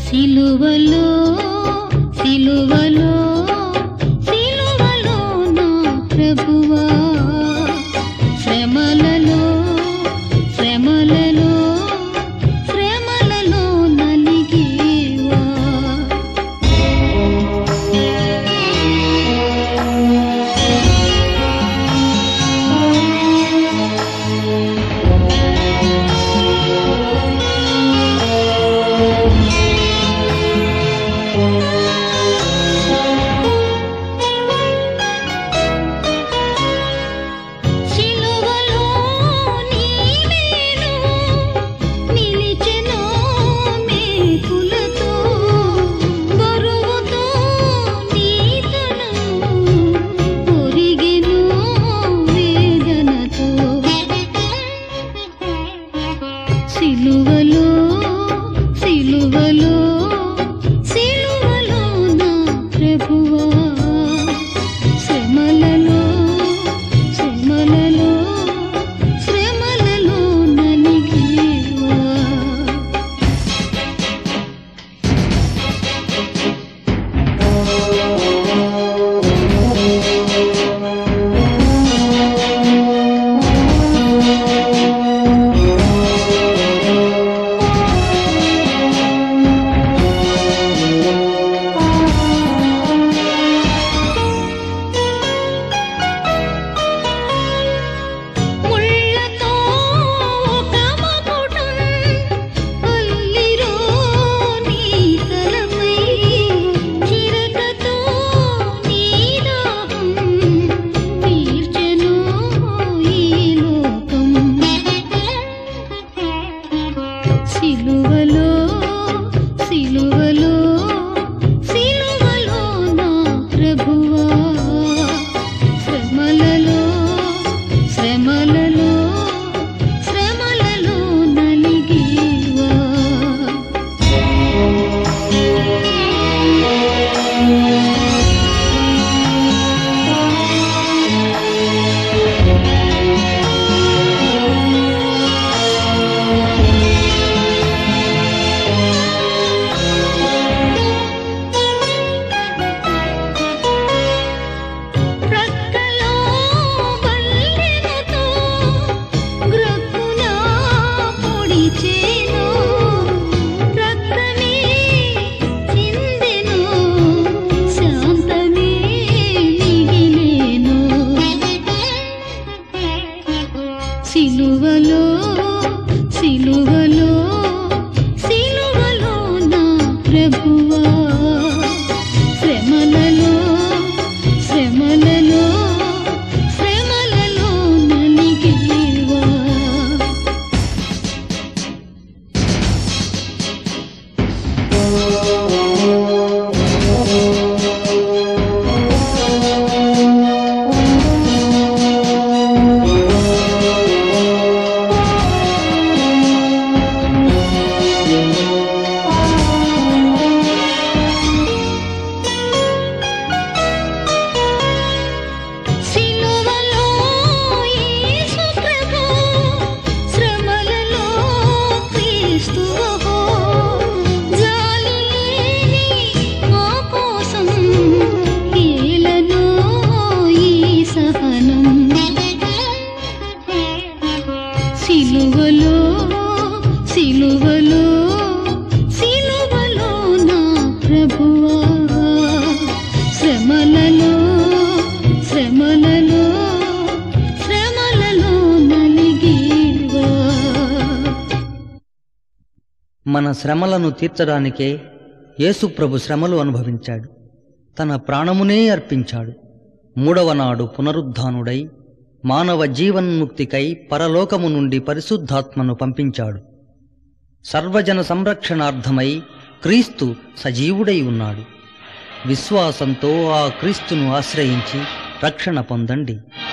సిలువలో సిలువలో సిలువలో నా ప్రభువా శ్రమలలో శ్రమలలో శ్రమలలో నలిగేవా శిలువలో నీవేను నిలిచెను మేకులతో బరువుతో నీతను ఒరిగెను వేదనతో సిలువలో సిలువలో సిలువలో నా ప్రభువా శ్రమలలో శ్రమలలో శ్రమలలో నలిగేవా ముళ్ళతో ఒక మకుటం అల్లిరో నీ తలపై చిరకతో నీ దాహం తీర్చెను ఈ లోకం సిలువలో సిలువలో సిలువలో నా ప్రభువా శ్రమలలో శ్రమలలో శ్రమలలో నలిగేవా ప్రక్కలో బల్లెముతో గ్రక్కున పొడిచేను రక్తమే చిందెను శాంతమే మిగిలేను సిలువలో సిలువలో సిలువలో నా ప్రభువా శ్రమలలో శ్రమలలో శ్రమలలో నలిగేవా సిలువలో యేసు ప్రభు శ్రమలలో క్రీస్తువహో జాలి లేని మా కోసం ఏలను ఈ సహనం సిలువలో సిలువలో సిలువలో నా ప్రభువా శ్రమలలో శ్రమలలో శ్రమలలో నలిగేవా మన శ్రమలను తీర్చడానికే యేసుప్రభు శ్రమలు అనుభవించాడు తన ప్రాణమునే అర్పించాడు మూడవ నాడు పునరుద్ధానుడై మానవ జీవన్ముక్తికై పరలోకము నుండి పరిశుద్ధాత్మను పంపించాడు సర్వజన సంరక్షణార్థమై క్రీస్తు సజీవుడై ఉన్నాడు విశ్వాసంతో ఆ క్రీస్తును ఆశ్రయించి రక్షణ పొందండి